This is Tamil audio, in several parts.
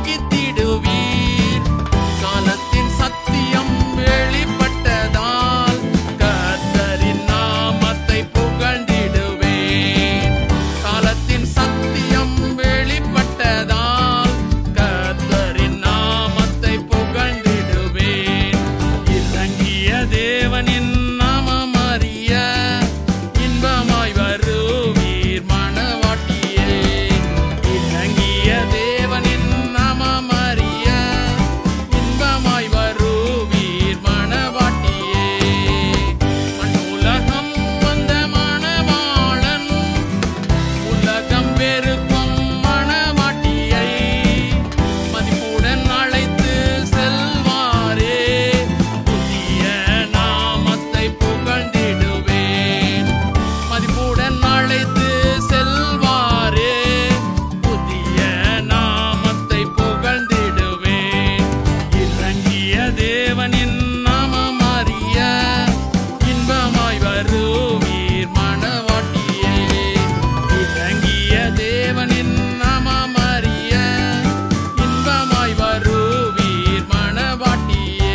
வகித்திடுவீர் காலத்தின் சத்தியம் வெளிப்பட்டதால் கர்த்தரின் நாமத்தை புகழ்ந்திடுவேன் காலத்தின் சத்தியம் வெளிப்பட்டதால் கர்த்தரின் நாமத்தை புகழ்ந்திடுவேன் இறங்கிய தேவனின் நாமம் அறிய இன்பமாய் வருவீர் மணவாட்டியே இறங்கிய தேவனின் நாமம் அறிய இன்பமாய் வருவீர் மணவாட்டியே மண்ணுலகம் வந்த மணவாளன் உலகம் வெறுக்கும் மணவாட்டியை மதிப்புடன் அழைத்து செல்வாரே புதிய நாமத்தை புகழ்ந்திடுவேன் மதிப்புடன் அழைத்து செல்வாரே புதிய நாமத்தை புகழ்ந்திடுவேன் இறங்கிய தேவனின் நாமம் அறிய இன்பமாய் வருவீர் மணவாட்டியே இறங்கிய தேவனின் நாமம் அறிய இன்பமாய் வருவீர் மணவாட்டியே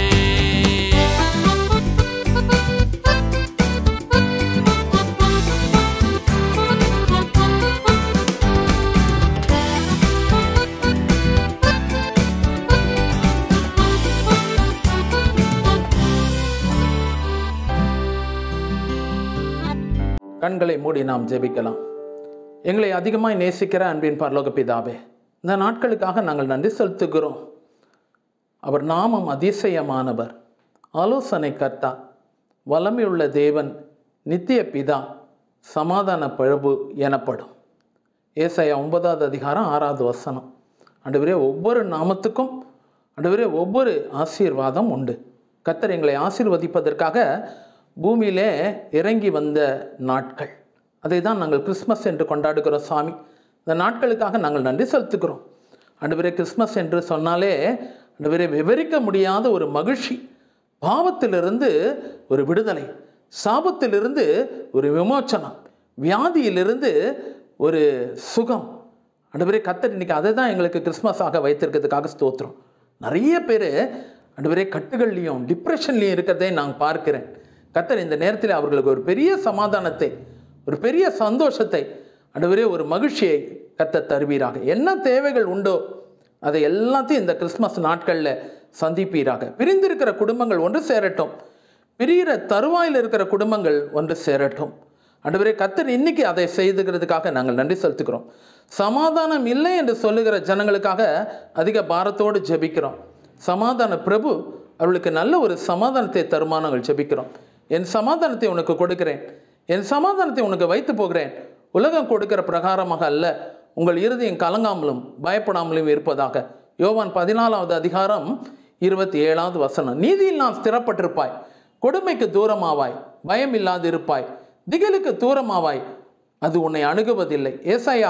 கண்களை மூடி நாம் ஜெபிக்கலாம் எங்களை அதிகமாய் நேசிக்கிற அன்பின் பரலோக பிதாவே இந்த நாட்களுக்காக நாங்கள் நன்றி செலுத்துகிறோம் அவர் நாமம் அதிசயமானவர் ஆலோசனை கர்த்தா வல்லமையுள்ள தேவன் நித்திய பிதா சமாதான பிரபு எனப்படும் ஏசாயா ஒன்பதாவது அதிகாரம் ஆறாவது வசனம் ஆண்டவரே ஒவ்வொரு நாமத்துக்கும் ஆண்டவரே ஒவ்வொரு ஆசீர்வாதம் உண்டு கர்த்தர் எங்களை ஆசீர்வதிப்பதற்காக பூமியிலே இறங்கி வந்த நாட்கள் அதை தான் நாங்கள் கிறிஸ்மஸ் என்று கொண்டாடுகிறோம் சாமி இந்த நாட்களுக்காக நாங்கள் நன்றி செலுத்துகிறோம் ஆண்டவரே கிறிஸ்மஸ் என்று சொன்னாலே ஆண்டவரே விவரிக்க முடியாத ஒரு மகிழ்ச்சி பாவத்திலிருந்து ஒரு விடுதலை சாபத்திலிருந்து ஒரு விமோச்சனம் வியாதியிலிருந்து ஒரு சுகம் ஆண்டவரே கத்தர் இன்னைக்கு அதை தான் எங்களுக்கு கிறிஸ்மஸாக வைத்திருக்கிறதுக்காக ஸ்தோத்திரம் நிறைய பேர் ஆண்டவரே கட்டுகள்லையும் டிப்ரெஷன்லையும் இருக்கிறதை நான் பார்க்கிறேன் கத்தர் இந்த நேரத்தில் அவர்களுக்கு ஒரு பெரிய சமாதானத்தை ஒரு பெரிய சந்தோஷத்தை ஆண்டவரே ஒரு மகிழ்ச்சியை கத்தர் தருவீராக என்ன தேவைகள் உண்டோ அதை எல்லாத்தையும் இந்த கிறிஸ்மஸ் நாட்களில் சந்திப்பீராக பிரிந்திருக்கிற குடும்பங்கள் ஒன்று சேரட்டும் பிரிகிற தருவாயில் இருக்கிற குடும்பங்கள் ஒன்று சேரட்டும் ஆண்டவரே கத்தர் இன்னைக்கு அதை செய்துகிறதுக்காக நாங்கள் நன்றி செலுத்துகிறோம் சமாதானம் இல்லை என்று சொல்லுகிற ஜனங்களுக்காக அதிக பாரத்தோடு ஜெபிக்கிறோம் சமாதான பிரபு அவர்களுக்கு நல்ல ஒரு சமாதானத்தை தருமா நாங்கள் ஜெபிக்கிறோம் என் சமாதானத்தை உனக்கு கொடுக்கிறேன் என் சமாதானத்தை உனக்கு வைத்து போகிறேன் உலகம் கொடுக்கிற பிரகாரமாக அல்ல உங்கள் இருதயம் கலங்காமலும் பயப்படாமலும் இருப்பதாக யோவான் பதினாலாவது அதிகாரம் இருபத்தி ஏழாவது வசனம் நீதியில் நாம் ஸ்திரப்பட்டிருப்பாய் கொடுமைக்கு தூரமாவாய் பயம் இல்லாது இருப்பாய் திகிலுக்கு தூரமாவாய் அது உன்னை அணுகுவதில்லை ஏசாயா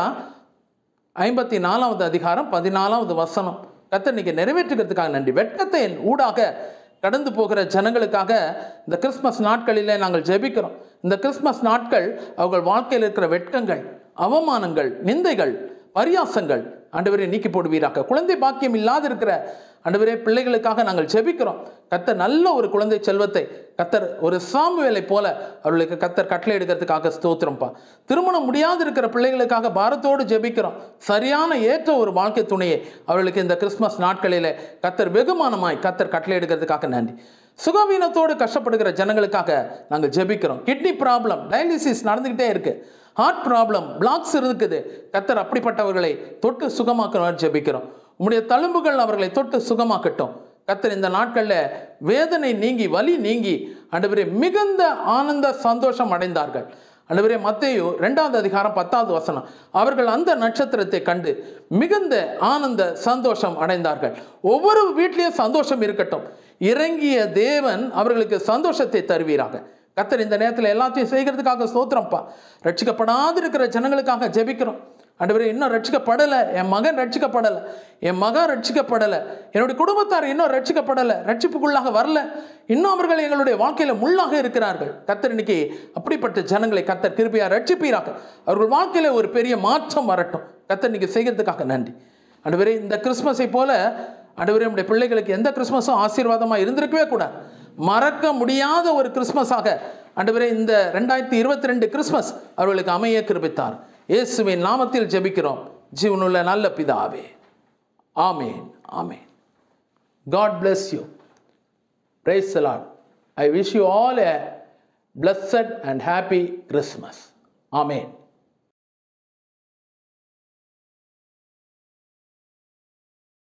ஐம்பத்தி நாலாவது அதிகாரம் பதினாலாவது வசனம் கத்தர் இன்னைக்கு நிறைவேற்றுகிறதுக்காக நன்றி வெட்கத்தை என் ஊடாக கடந்து போகிற ஜனங்களுக்காக இந்த கிறிஸ்மஸ் நாட்களிலே நாங்கள் ஜெபிக்கிறோம் இந்த கிறிஸ்மஸ் நாட்கள் அவர்கள் வாழ்க்கையில் இருக்கிற வெட்கங்கள் அவமானங்கள் நிந்தைகள் பரியாசங்கள் ஆண்டவரே நீக்கி போடுவீராக குழந்தை பாக்கியம் இல்லாது இருக்கிற ஆண்டவரே பிள்ளைகளுக்காக நாங்கள் ஜெபிக்கிறோம் கத்தர் நல்ல ஒரு குழந்தை செல்வத்தை கத்தர் ஒரு சாமுவேலை போல அவர்களுக்கு கத்தர் கட்டளை எடுக்கிறதுக்காக ஸ்தோத்திரம்ப்பா திருமணம் முடியாது இருக்கிற பிள்ளைகளுக்காக பாரத்தோடு ஜெபிக்கிறோம் சரியான ஏற்ற ஒரு வாழ்க்கை துணையை அவர்களுக்கு இந்த கிறிஸ்மஸ் நாட்களிலே கத்தர் வெகுமானமாய் கத்தர் கட்டளை எடுக்கிறதுக்காக நன்றி சுகவீனத்தோடு கஷ்டப்படுகிற ஜனங்களுக்காக நாங்கள் ஜெபிக்கிறோம் கிட்னி ப்ராப்ளம் டயாலிசிஸ் நடந்துக்கிட்டே இருக்கு ஹார்ட் ப்ராப்ளம் பிளாக்ஸ் இருக்குது கத்தர் அப்படிப்பட்டவர்களை தொட்டு சுகமாக்கணும் ஜெபிக்கிறோம் உம்முடைய தழும்புகள் அவர்களை தொட்டு சுகமாக்கட்டும் கத்தர் இந்த நாட்களில் வேதனை நீங்கி வலி நீங்கி ஆண்டவரே மிகுந்த ஆனந்த சந்தோஷம் அடைந்தார்கள் ஆண்டவரே மத்தேயு ரெண்டாவது அதிகாரம் பத்தாவது வசனம் அவர்கள் அந்த நட்சத்திரத்தை கண்டு மிகுந்த ஆனந்த சந்தோஷம் அடைந்தார்கள் ஒவ்வொரு வீட்லேயும் சந்தோஷம் இருக்கட்டும் இறங்கிய தேவன் அவர்களுக்கு சந்தோஷத்தை தருவீராக கத்தர் இந்த நேரத்தில் எல்லாத்தையும் செய்கிறதுக்காக ஸ்தோத்திரம்ப்பா ரட்சிக்கப்படாது இருக்கிற ஜனங்களுக்காக ஜெபிக்கிறோம் ஆண்டவரே இன்னும் ரட்சிக்கப்படலை என் மகன் ரட்சிக்கப்படலை என் மகன் ரட்சிக்கப்படலை என்னுடைய குடும்பத்தார் இன்னும் ரட்சிக்கப்படலை ரட்சிப்புக்குள்ளாக வரல இன்னும் அவர்கள் எங்களுடைய வாழ்க்கையில் முள்ளாக இருக்கிறார்கள் கத்தர் இன்னைக்கு அப்படிப்பட்ட ஜனங்களை கத்தர் கிருபையா ரட்சிப்பீராக அவர்கள் வாழ்க்கையில் ஒரு பெரிய மாற்றம் வரட்டும் கத்தர் இன்னைக்கு செய்கிறதுக்காக நன்றி ஆண்டவரே இந்த கிறிஸ்மஸை போல ஆண்டவரே நம்முடைய பிள்ளைகளுக்கு எந்த கிறிஸ்மஸும் ஆசீர்வாதமாக இருந்திருக்கவே கூடாது மறக்க முடியாத ஒரு கிறிஸ்மஸாக ஆண்டவரே இந்த ரெண்டாயிரத்தி இருபத்தி ரெண்டு கிறிஸ்மஸ் அவர்களுக்கு அமைய கிருபித்தார் இயேசுவின் நாமத்தில் ஜெபிக்கிறோம் ஜீவனுள்ள நல்ல பிதாவே ஆமேன் ஆமேன் God bless you. Praise the Lord. I wish you all a blessed and happy Christmas. Amen.